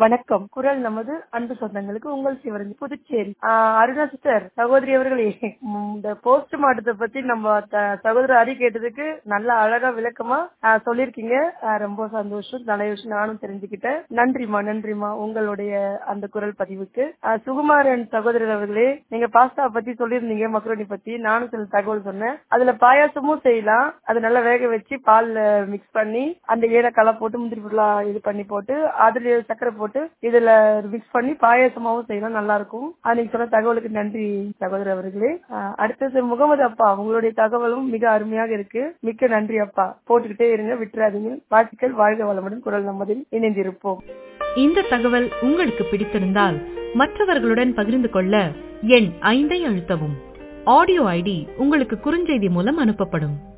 வணக்கம் குரல் நமது அன்பு சொந்தங்களுக்கு உங்கள் சிவரஞ்சி புதுச்சேரி ஆஹ் அருணா சிஸ்டர் சகோதரி அவர்களே உம் இந்த போஸ்ட் மாட்டத்தை பத்தி நம்ம த- சகோதரர் ஹரி கேட்டதுக்கு நல்லா அழகா விளக்கமா ஆஹ் சொல்லியிருக்கீங்க ஆஹ் ரொம்ப சந்தோஷம் நல்ல விஷயம் நானும் தெரிஞ்சுக்கிட்டேன் நன்றிமா நன்றிமா உங்களுடைய அந்த குரல் பதிவுக்கு ஆஹ் சுகுமாரன் சகோதரர் அவர்களே நீங்க பாஸ்தா பத்தி சொல்லியிருந்தீங்க மக்ரோனி பத்தி நானும் சில தகவல் சொன்னேன் அதுல பாயாசமும் செய்யலாம் அது நல்லா வேக வச்சு பால்ல மிக்ஸ் பண்ணி அந்த ஏலக்காய் போட்டு முந்திரி பொருளா இது பண்ணி போட்டு அதுல சக்கரை போட்டு இதுல மிக்ஸ் பண்ணி பாயாசமாவும் செய்யலாம் நல்லா இருக்கும் அது நீங்க சொன்ன தகவலுக்கு நன்றி சகோதரர் அவர்களே ஆஹ் அடுத்தது முகமது அப்பா உங்களுடைய தகவலும் மிக அருமையாக இருக்கு மிக்க நன்றி அப்பா போட்டுக்கிட்டே இருங்க விட்டுறாதீங்க வாழ்த்துக்கள் வாழ்க வளமுடன் குரல் நம்மதில் இணைந்திருப்போம் இந்த தகவல் உங்களுக்கு பிடித்திருந்தால் மற்றவர்களுடன் பகிர்ந்து கொள்ள எண் ஐந்தை அழுத்தவும் ஆடியோ ஐடி உங்களுக்கு குறுஞ்செய்தி மூலம் அனுப்பப்படும்